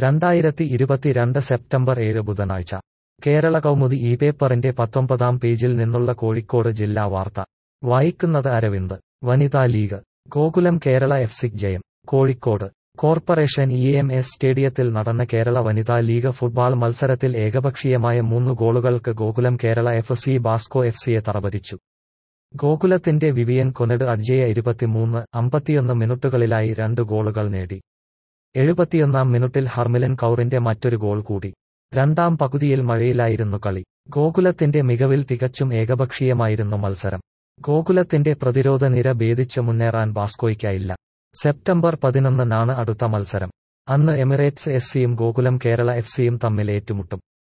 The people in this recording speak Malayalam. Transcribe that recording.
രണ്ടായിരത്തി ഇരുപത്തിരണ്ട് സെപ്റ്റംബർ ഏഴ് ബുധനാഴ്ച കേരള കൗമുദി ഈ പേപ്പറിന്റെ പത്തൊമ്പതാം പേജിൽ നിന്നുള്ള കോഴിക്കോട് ജില്ലാ വാർത്ത വായിക്കുന്നത് അരവിന്ദ് വനിതാ league Gokulam Kerala F C ജയം Kozhikode corporation E M S സ്റ്റേഡിയത്തിൽ നടന്ന കേരള വനിതാ ലീഗ് ഫുട്ബോൾ മത്സരത്തിൽ ഏകപക്ഷീയമായ മൂന്ന് ഗോളുകൾക്ക് Gokulam Kerala F C Basco F സിയെ തറപതിച്ചു ഗോകുലത്തിന്റെ വിവിയൻ കൊനഡ് അഡ്ജയ ഇരുപത്തിമൂന്ന് അമ്പത്തിയൊന്ന് മിനിറ്റുകളിലായി രണ്ട് ഗോളുകൾ നേടി എഴുപത്തിയൊന്നാം മിനിറ്റിൽ ഹർമിലൻ കൗറിന്റെ മറ്റൊരു ഗോൾ കൂടി രണ്ടാം പകുതിയിൽ മഴയിലായിരുന്നു കളി ഗോകുലത്തിന്റെ മികവിൽ തികച്ചും ഏകപക്ഷീയമായിരുന്നു മത്സരം ഗോകുലത്തിന്റെ പ്രതിരോധ നിര ഭേദിച്ച് മുന്നേറാൻ ബാസ്കോയ്ക്കായില്ല സെപ്റ്റംബർ പതിനൊന്നിനാണ് അടുത്ത മത്സരം അന്ന് എമിറേറ്റ്സ് എസ് സിയും ഗോകുലം കേരള എഫ് സിയും തമ്മിൽ ഏറ്റുമുട്ടും